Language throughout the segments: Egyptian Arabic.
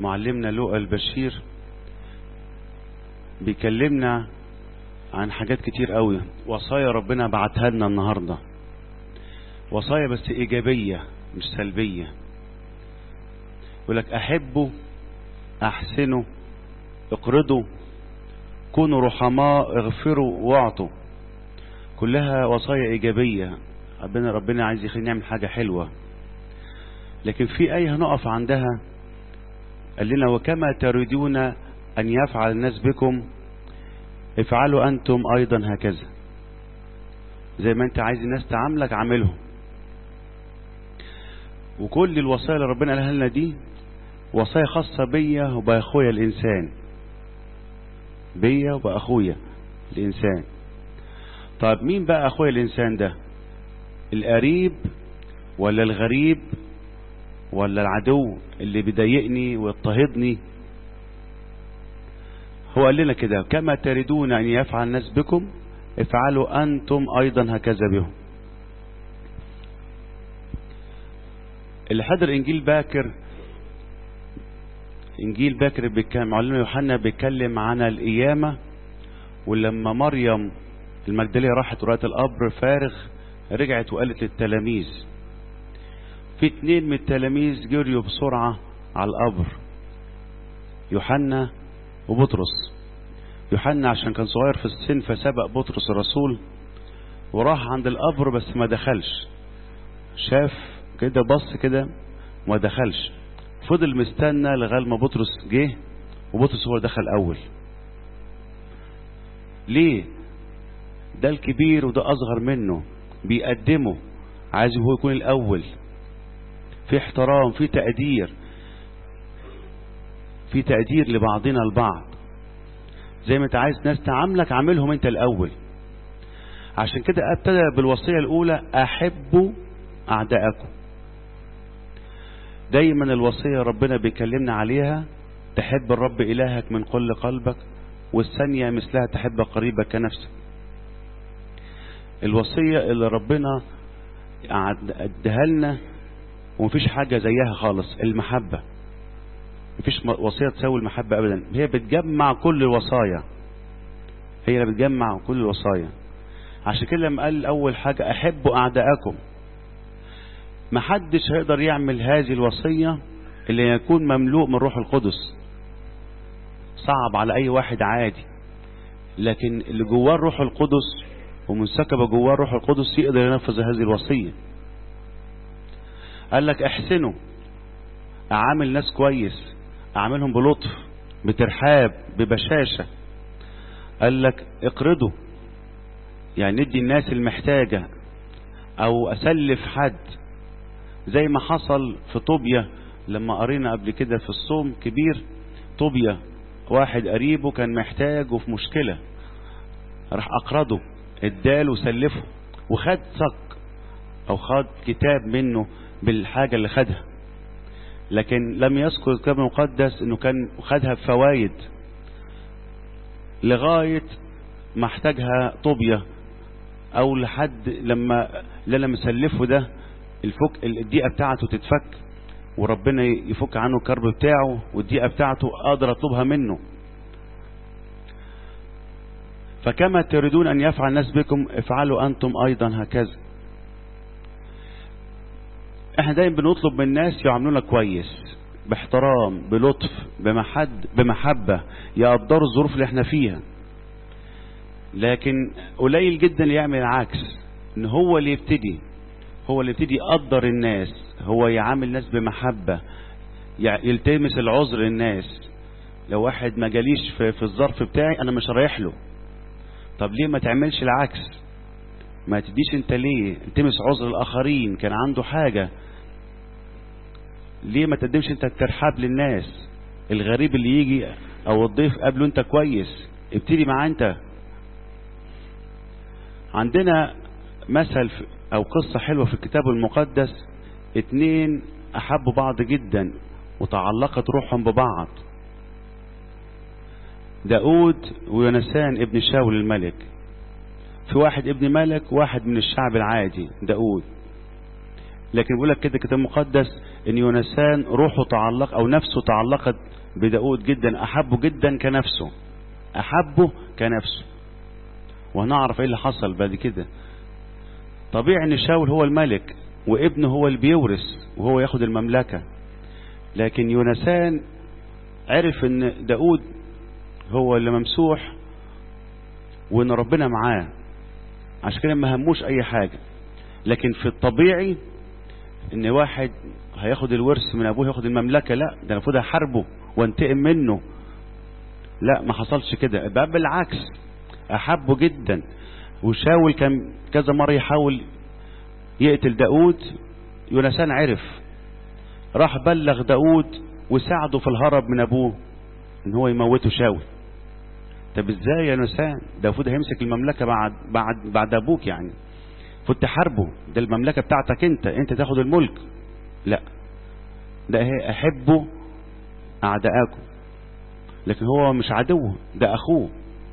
معلمنا لوقا البشير بيكلمنا عن حاجات كتير قوي وصايا ربنا بعتها لنا النهاردة وصايا بس إيجابية مش سلبية يقول لك أحبوا أحسنوا اقرضوا كونوا رحماء اغفروا واعطوا كلها وصايا إيجابية ربنا ربنا عايز يخلينا نعمل حاجة حلوة لكن في آية هنقف عندها قال لنا وكما تريدون أن يفعل الناس بكم افعلوا أنتم أيضا هكذا زي ما أنت عايز الناس تعاملك عاملهم وكل الوصايا اللي ربنا قالها لنا دي وصايا خاصة بيا وبأخويا الإنسان بيا وبأخويا الإنسان طيب مين بقى أخويا الإنسان ده القريب ولا الغريب ولا العدو اللي بيضايقني ويضطهدني هو قال لنا كده كما تريدون أن يفعل الناس بكم افعلوا أنتم أيضا هكذا بهم اللي حضر إنجيل باكر إنجيل باكر بيتكلم معلم يوحنا بيتكلم عن القيامة ولما مريم المجدلية راحت ورأت القبر فارغ رجعت وقالت للتلاميذ في اتنين من التلاميذ جريوا بسرعة على القبر يوحنا وبطرس يوحنا عشان كان صغير في السن فسبق بطرس الرسول وراح عند القبر بس ما دخلش شاف كده بص كده وما دخلش فضل مستنى لغايه ما بطرس جه وبطرس هو دخل اول ليه ده الكبير وده اصغر منه بيقدمه عايز هو يكون الاول في احترام في تقدير في تقدير لبعضنا البعض زي ما انت عايز ناس تعاملك عاملهم انت الاول عشان كده ابتدى بالوصية الاولى احبوا اعدائكم دايما الوصية ربنا بيكلمنا عليها تحب الرب الهك من كل قلبك والثانية مثلها تحب قريبك كنفسك الوصية اللي ربنا ادها لنا ومفيش حاجة زيها خالص المحبة مفيش وصية تساوي المحبة أبدا هي بتجمع كل الوصايا هي اللي بتجمع كل الوصايا عشان كده لما قال أول حاجة أحبوا أعداءكم محدش هيقدر يعمل هذه الوصية اللي يكون مملوء من روح القدس صعب على أي واحد عادي لكن اللي جواه الروح القدس ومنسكبة جواه الروح القدس يقدر ينفذ هذه الوصية قال لك احسنوا اعامل ناس كويس اعملهم بلطف بترحاب ببشاشة قال لك اقرضوا يعني ندي الناس المحتاجة او اسلف حد زي ما حصل في طوبيا لما قرينا قبل كده في الصوم كبير طوبيا واحد قريبه كان محتاج وفي مشكلة راح اقرضه اداله وسلفه وخد صك او خد كتاب منه بالحاجة اللي خدها لكن لم يذكر الكتاب المقدس انه كان خدها بفوايد لغاية ما احتاجها طوبيا او لحد لما اللي انا مسلفه ده الفك الدقيقة بتاعته تتفك وربنا يفك عنه الكرب بتاعه والدقيقة بتاعته اقدر اطلبها منه فكما تريدون ان يفعل الناس بكم افعلوا انتم ايضا هكذا احنا دايما بنطلب من الناس يعاملونا كويس باحترام بلطف بمحد بمحبة يقدروا الظروف اللي احنا فيها لكن قليل جدا اللي يعمل العكس ان هو اللي يبتدي هو اللي يبتدي يقدر الناس هو يعامل الناس بمحبة يلتمس العذر للناس لو واحد ما جاليش في, في الظرف بتاعي انا مش رايح له طب ليه ما تعملش العكس ما تديش انت ليه التمس عذر الاخرين كان عنده حاجة ليه ما تقدمش انت الترحاب للناس الغريب اللي يجي او الضيف قابله انت كويس ابتدي معاه انت عندنا مثل او قصة حلوة في الكتاب المقدس اتنين احبوا بعض جدا وتعلقت روحهم ببعض داود ويونسان ابن شاول الملك في واحد ابن ملك واحد من الشعب العادي داود لكن بيقول لك كده الكتاب المقدس ان يونسان روحه تعلق او نفسه تعلقت بداود جدا احبه جدا كنفسه احبه كنفسه وهنعرف ايه اللي حصل بعد كده طبيعي ان شاول هو الملك وابنه هو اللي بيورث وهو ياخد المملكة لكن يونسان عرف ان داود هو اللي ممسوح وان ربنا معاه عشان كده ما هموش اي حاجة لكن في الطبيعي ان واحد هياخد الورث من ابوه ياخد المملكة لا ده المفروض احاربه وانتقم منه لا ما حصلش كده بقى بالعكس احبه جدا وشاول كان كذا مرة يحاول يقتل داود يونسان عرف راح بلغ داود وساعده في الهرب من ابوه ان هو يموته شاول طب ازاي يا نسان ده المفروض هيمسك المملكة بعد بعد بعد ابوك يعني المفروض تحاربه ده المملكة بتاعتك انت انت تاخد الملك لا ده هي احبه اعداءكم لكن هو مش عدوه ده اخوه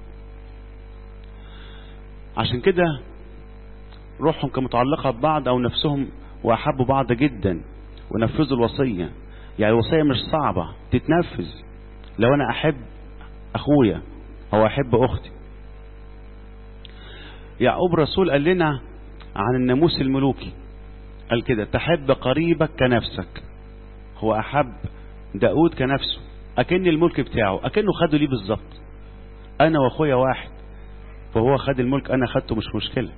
عشان كده روحهم كمتعلقة ببعض او نفسهم واحبوا بعض جدا ونفذوا الوصية يعني الوصية مش صعبة تتنفذ لو انا احب اخويا او احب اختي يعقوب رسول قال لنا عن الناموس الملوكي قال كده تحب قريبك كنفسك هو احب داود كنفسه اكن الملك بتاعه اكنه خده ليه بالظبط انا واخويا واحد فهو خد الملك انا خدته مش مشكلة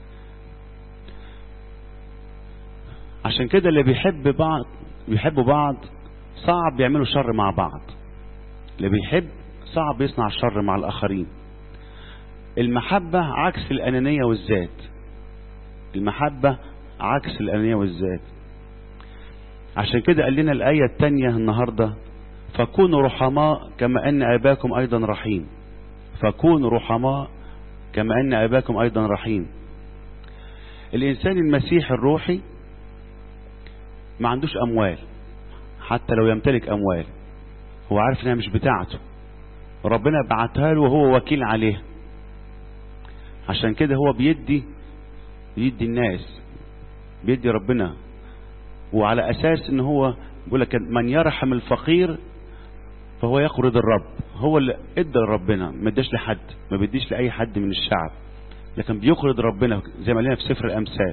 عشان كده اللي بيحب بعض بيحبوا بعض صعب يعملوا شر مع بعض اللي بيحب صعب يصنع الشر مع الآخرين المحبة عكس الأنانية والذات المحبة عكس الأنانية والذات عشان كده قال لنا الآية التانية النهاردة فكونوا رحماء كما أن أباكم أيضا رحيم فكونوا رحماء كما أن أباكم أيضا رحيم الإنسان المسيح الروحي ما عندوش أموال حتى لو يمتلك أموال هو عارف انها مش بتاعته ربنا بعتها له وهو وكيل عليها عشان كده هو بيدي بيدي الناس بيدي ربنا وعلى اساس ان هو بيقول لك من يرحم الفقير فهو يقرض الرب هو اللي ادى لربنا ما اداش لحد ما بيديش لاي حد من الشعب لكن بيقرض ربنا زي ما قلنا في سفر الامثال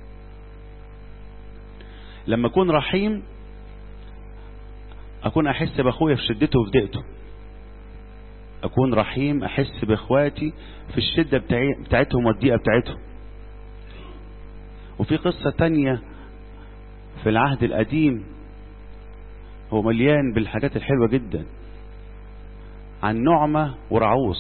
لما اكون رحيم اكون احس باخويا في شدته وفي ضيقته اكون رحيم احس باخواتي في الشدة بتاعي بتاعتهم والضيقة بتاعتهم وفي قصة تانية في العهد القديم هو مليان بالحاجات الحلوة جدا عن نعمة ورعوس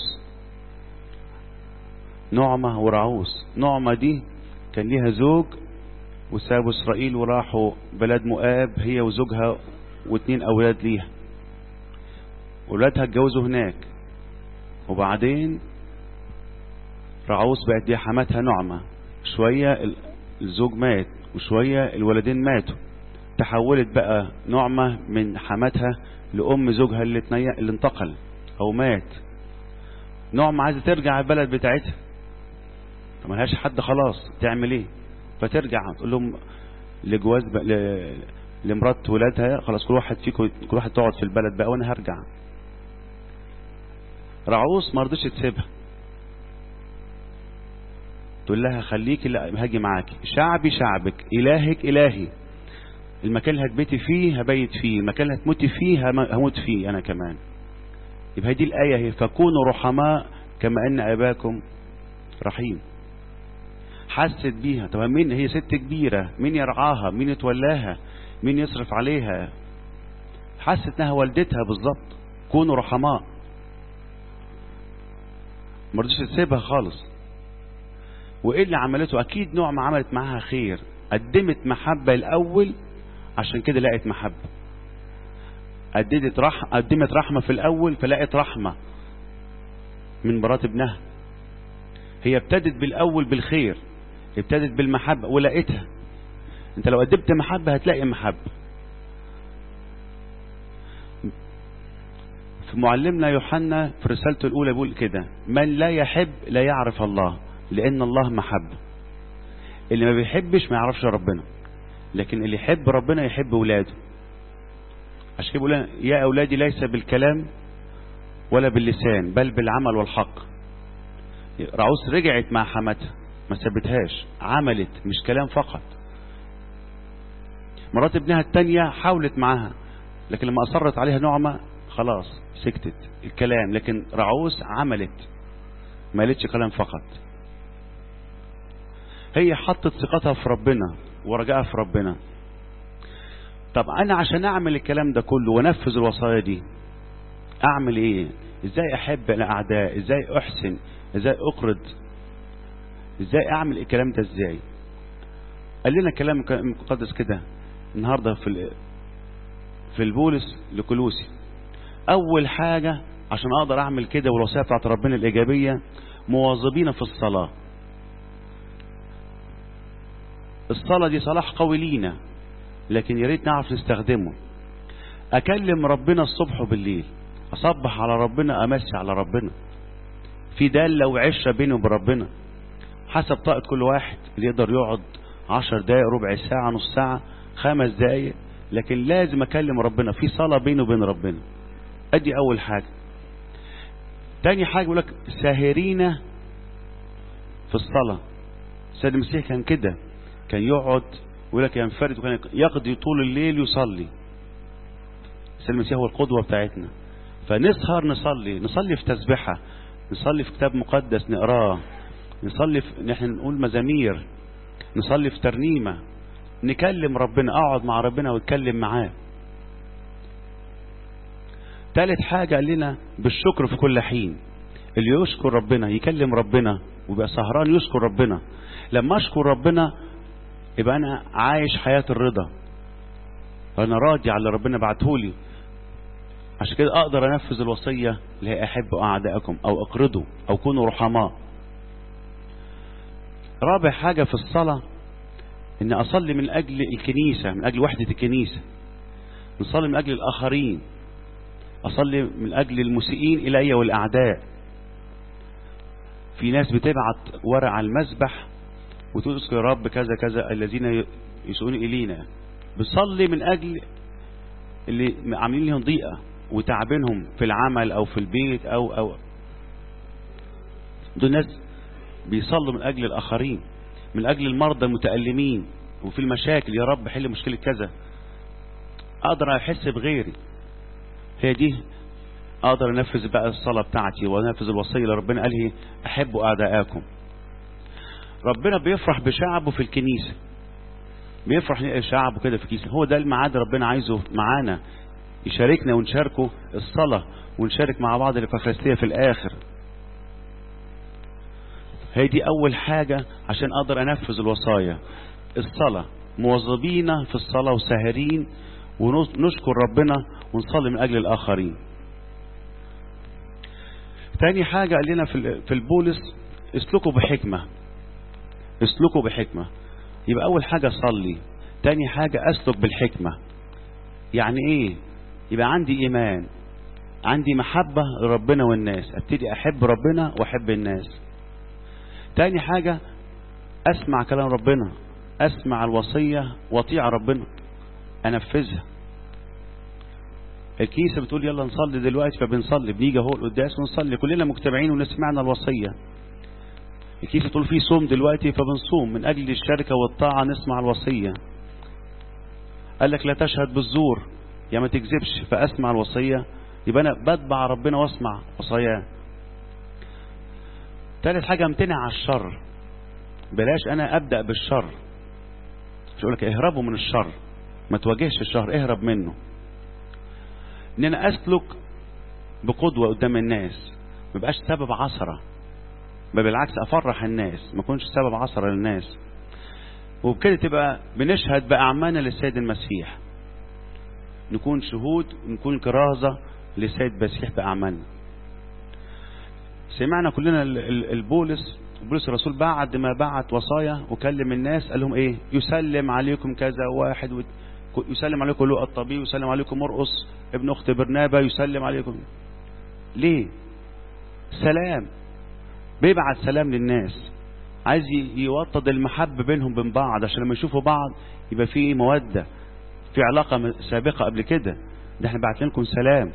نعمة ورعوس نعمة دي كان ليها زوج وسابوا اسرائيل وراحوا بلاد مؤاب هي وزوجها واتنين اولاد ليها اولادها اتجوزوا هناك وبعدين رعوس بقت دي حماتها نعمة شوية الزوج مات وشوية الولدين ماتوا تحولت بقى نعمة من حماتها لأم زوجها اللي, تني... اللي انتقل أو مات نعمة عايزة ترجع البلد بتاعتها فملهاش حد خلاص تعمل ايه فترجع تقول لهم لجواز بقى ل... لمرات ولادها خلاص كل واحد فيكم كل واحد تقعد في البلد بقى وانا هرجع رعوس ما رضتش تسيبها تقول لها خليكي لا هاجي معاكي شعبي شعبك الهك الهي المكان اللي هتبيتي فيه هبيت فيه المكان اللي هتموتي فيه هموت فيه انا كمان يبقى دي الايه هي فكونوا رحماء كما ان اباكم رحيم حست بيها طب مين هي ست كبيرة مين يرعاها مين يتولاها مين يصرف عليها حست انها والدتها بالظبط كونوا رحماء ما رضيش تسيبها خالص وايه اللي عملته اكيد نوع ما عملت معاها خير قدمت محبة الاول عشان كده لقت محبة قدمت رح... قدمت رحمة في الاول فلقت رحمة من مرات ابنها هي ابتدت بالاول بالخير ابتدت بالمحبة ولقيتها انت لو قدمت محبة هتلاقي محبة في معلمنا يوحنا في رسالته الأولى بيقول كده من لا يحب لا يعرف الله لأن الله محبة اللي ما بيحبش ما يعرفش ربنا لكن اللي يحب ربنا يحب ولاده عشان كده بيقول يا أولادي ليس بالكلام ولا باللسان بل بالعمل والحق رعوس رجعت مع حماتها ما سابتهاش عملت مش كلام فقط مرات ابنها التانية حاولت معاها لكن لما أصرت عليها نعمة خلاص سكتت الكلام لكن رعوس عملت ما قالتش كلام فقط هي حطت ثقتها في ربنا ورجاها في ربنا طب انا عشان اعمل الكلام ده كله وانفذ الوصايا دي اعمل ايه ازاي احب الاعداء ازاي احسن ازاي اقرض ازاي اعمل الكلام ده ازاي قال لنا كلام مقدس كده النهارده في في البولس لكلوسي اول حاجه عشان اقدر اعمل كده والوصيه بتاعت ربنا الايجابيه مواظبين في الصلاه الصلاه دي صلاح قوي لينا لكن يا ريت نعرف نستخدمه اكلم ربنا الصبح وبالليل اصبح على ربنا امسي على ربنا في دالة وعشرة بيني وبين ربنا حسب طاقة كل واحد اللي يقدر يقعد عشر دقايق ربع ساعة نص ساعة خمس دقايق لكن لازم اكلم ربنا في صلاة بيني وبين ربنا ادي اول حاجة تاني حاجة يقول لك ساهرين في الصلاة السيد المسيح كان كده كان يقعد ويقول لك ينفرد وكان يقضي طول الليل يصلي السيد المسيح هو القدوة بتاعتنا فنسهر نصلي نصلي في تسبحة نصلي في كتاب مقدس نقراه نصلي في نحن نقول مزامير نصلي في ترنيمة نكلم ربنا اقعد مع ربنا واتكلم معاه ثالث حاجة قال لنا بالشكر في كل حين اللي يشكر ربنا يكلم ربنا ويبقى سهران يشكر ربنا لما اشكر ربنا يبقى انا عايش حياة الرضا وانا راضي على اللي ربنا بعتهولي عشان كده اقدر انفذ الوصية اللي هي احبوا اعدائكم او اقرضوا او كونوا رحماء رابع حاجة في الصلاة ان اصلي من اجل الكنيسة من اجل وحدة الكنيسة نصلي من اجل الاخرين اصلي من اجل المسيئين الي والاعداء في ناس بتبعت ورق على المسبح وتقول اذكر يا رب كذا كذا الذين يسوون الينا بصلي من اجل اللي عاملين لهم ضيقه وتعبينهم في العمل او في البيت او او دول ناس بيصلوا من اجل الاخرين من اجل المرضى المتالمين وفي المشاكل يا رب حل مشكله كذا اقدر احس بغيري هي دي اقدر انفذ بقى الصلاه بتاعتي وانفذ الوصيه اللي ربنا قال هي احبوا اعداءكم ربنا بيفرح بشعبه في الكنيسه بيفرح نلاقي شعبه كده في الكنيسه هو ده الميعاد ربنا عايزه معانا يشاركنا ونشاركه الصلاه ونشارك مع بعض الافخارستيه في الاخر هي دي اول حاجه عشان اقدر انفذ الوصايا الصلاه موظبين في الصلاه وساهرين ونشكر ربنا ونصلي من اجل الاخرين تاني حاجة قال لنا في البولس اسلكوا بحكمة اسلكوا بحكمة يبقى أول حاجة صلي تاني حاجة أسلك بالحكمة يعني إيه يبقى عندي إيمان عندي محبة لربنا والناس ابتدي أحب ربنا وأحب الناس تاني حاجة أسمع كلام ربنا أسمع الوصية وأطيع ربنا أنفذها الكنيسة بتقول يلا نصلي دلوقتي فبنصلي بنيجي اهو القداس ونصلي كلنا مجتمعين ونسمعنا الوصية الكنيسة بتقول في صوم دلوقتي فبنصوم من أجل الشركة والطاعة نسمع الوصية قال لك لا تشهد بالزور يا ما تكذبش فأسمع الوصية يبقى أنا بتبع ربنا واسمع وصاياه ثالث حاجة امتنع على الشر بلاش أنا أبدأ بالشر مش أقول لك اهربوا من الشر ما تواجهش الشر اهرب منه ان انا اسلك بقدوة قدام الناس ما بقاش سبب عثرة بل بالعكس افرح الناس ما اكونش سبب عثرة للناس وبكده تبقى بنشهد باعمالنا للسيد المسيح نكون شهود نكون كرازة للسيد المسيح باعمالنا سمعنا كلنا البولس بولس الرسول بعد ما بعت وصايا وكلم الناس قال لهم ايه يسلم عليكم كذا واحد و... يسلم عليكم لؤى الطبيب يسلم عليكم مرقص ابن اخت برنابا يسلم عليكم ليه سلام بيبعت سلام للناس عايز يوطد المحبة بينهم بين بعض عشان لما يشوفوا بعض يبقى في مودة في علاقة سابقة قبل كده ده احنا بعت لكم سلام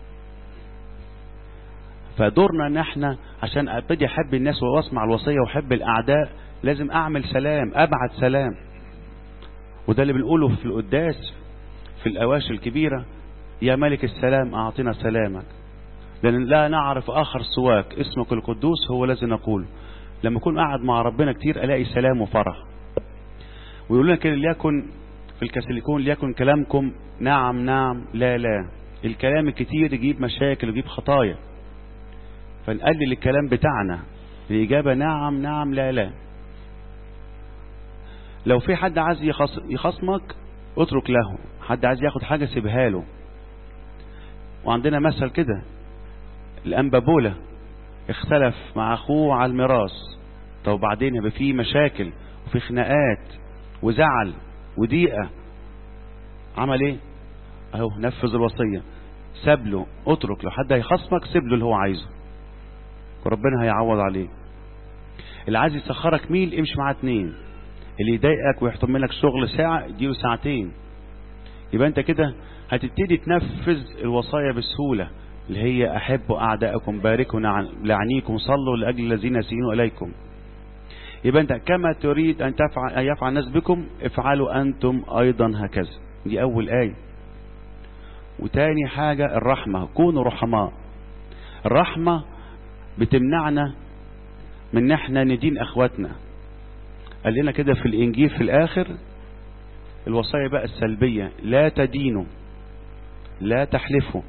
فدورنا ان احنا عشان ابتدي احب الناس واسمع الوصية واحب الاعداء لازم اعمل سلام ابعت سلام وده اللي بنقوله في القداس في الاواشي الكبيرة يا ملك السلام اعطنا سلامك لان لا نعرف اخر سواك اسمك القدوس هو الذي نقول لما اكون قاعد مع ربنا كتير الاقي سلام وفرح ويقول لنا كده ليكن في الكاثوليكون ليكن كلامكم نعم نعم لا لا الكلام الكتير يجيب مشاكل ويجيب خطايا فنقلل الكلام بتاعنا الإجابة نعم نعم لا لا لو في حد عايز يخصمك اترك له حد عايز ياخد حاجة سيبها له وعندنا مثل كده الأنبابولة اختلف مع أخوه على الميراث طب بعدين يبقى في مشاكل وفي خناقات وزعل وضيقة عمل ايه اهو نفذ الوصية ساب له اترك لو حد هيخصمك سيب له اللي هو عايزه وربنا هيعوض عليه اللي عايز يسخرك ميل امشي معاه اتنين اللي يضايقك ويحطم لك شغل ساعة اديله ساعتين يبقى انت كده هتبتدي تنفذ الوصايا بسهولة اللي هي احبوا اعدائكم باركوا لعنيكم صلوا لاجل الذين يسيئون اليكم يبقى انت كما تريد ان تفعل ان يفعل الناس بكم افعلوا انتم ايضا هكذا دي اول ايه وتاني حاجة الرحمة كونوا رحماء الرحمة بتمنعنا من ان احنا ندين اخواتنا قال لنا كده في الانجيل في الاخر الوصايا بقى السلبية لا تدينوا لا تحلفوا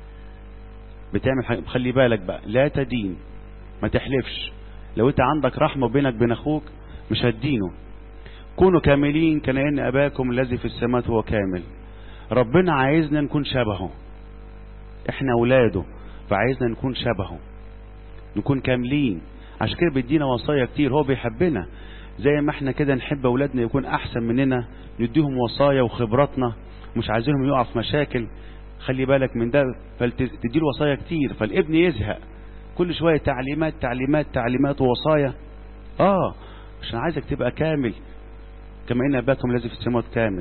بتعمل خلي بالك بقى لا تدين ما تحلفش لو انت عندك رحمة بينك بين اخوك مش هتدينه كونوا كاملين كان اباكم الذي في السماء هو كامل ربنا عايزنا نكون شبهه احنا اولاده فعايزنا نكون شبهه نكون كاملين عشان كده بيدينا وصايا كتير هو بيحبنا زي ما احنا كده نحب اولادنا يكون احسن مننا نديهم وصايا وخبراتنا مش عايزينهم يقعوا في مشاكل خلي بالك من ده فتديله وصايا كتير فالابن يزهق كل شوية تعليمات تعليمات تعليمات ووصايا اه عشان عايزك تبقى كامل كما ان اباكم الذي في السماوات كامل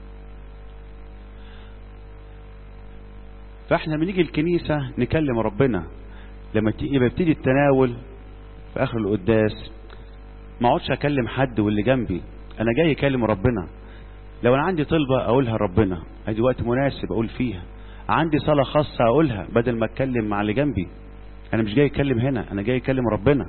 فاحنا بنيجي الكنيسة نكلم ربنا لما يبقى يبتدي التناول في اخر القداس ما اقعدش اكلم حد واللي جنبي انا جاي اكلم ربنا لو انا عندي طلبة اقولها لربنا ادي وقت مناسب اقول فيها عندي صلاة خاصة اقولها بدل ما اتكلم مع اللي جنبي انا مش جاي اتكلم هنا انا جاي اكلم ربنا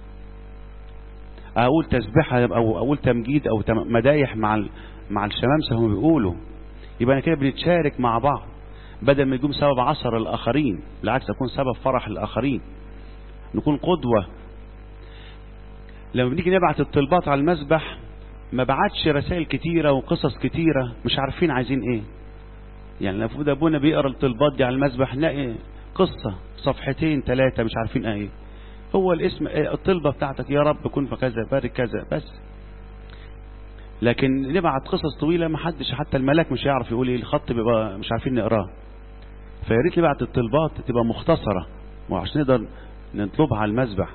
اقول تسبيحة او اقول تمجيد او مدايح مع مع الشمامسة هم بيقولوا يبقى انا كده بنتشارك مع بعض بدل ما يكون سبب عصر الاخرين بالعكس اكون سبب فرح الاخرين نكون قدوة لما بنيجي نبعت الطلبات على المسبح ما بعتش رسائل كتيرة وقصص كتيرة مش عارفين عايزين ايه يعني المفروض ابونا بيقرا الطلبات دي على المسبح نلاقي قصة صفحتين ثلاثة مش عارفين ايه هو الاسم ايه الطلبة بتاعتك يا رب كن في كذا بارك كذا بس لكن نبعت قصص طويلة ما حدش حتى الملاك مش هيعرف يقول ايه الخط بيبقى مش عارفين نقراه فيا ريت نبعت الطلبات تبقى مختصرة وعشان نقدر نطلبها على المسبح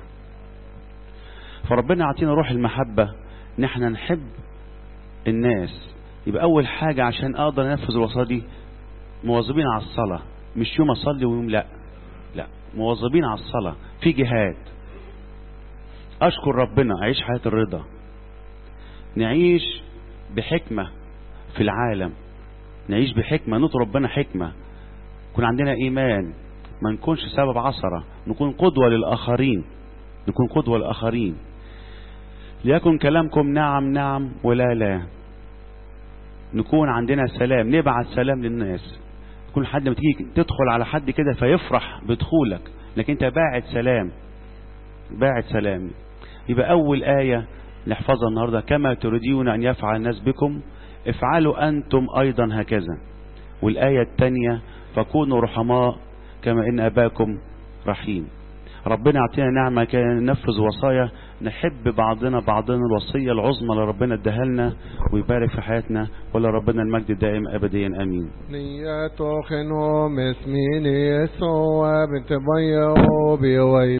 فربنا يعطينا روح المحبة ان احنا نحب الناس يبقى اول حاجة عشان اقدر انفذ الوصايا دي مواظبين على الصلاة مش يوم اصلي ويوم لا لا مواظبين على الصلاة في جهاد اشكر ربنا اعيش حياة الرضا نعيش بحكمة في العالم نعيش بحكمة نطلب ربنا حكمة يكون عندنا ايمان ما نكونش سبب عثرة نكون قدوة للآخرين نكون قدوة للآخرين ليكن كلامكم نعم نعم ولا لا نكون عندنا سلام نبعت سلام للناس يكون حد ما تيجي تدخل على حد كده فيفرح بدخولك لكن انت باعت سلام باعت سلام يبقى اول آية نحفظها النهاردة كما تريدون ان يفعل الناس بكم افعلوا انتم ايضا هكذا والآية الثانية فكونوا رحماء كما ان اباكم رحيم ربنا يعطينا نعمة كي ننفذ وصايا نحب بعضنا بعضنا الوصية العظمى اللي ربنا اداها لنا ويبارك في حياتنا ولا ربنا المجد الدائم ابديا امين نياتو خنو مسميني يسوع بنت بيو بيوي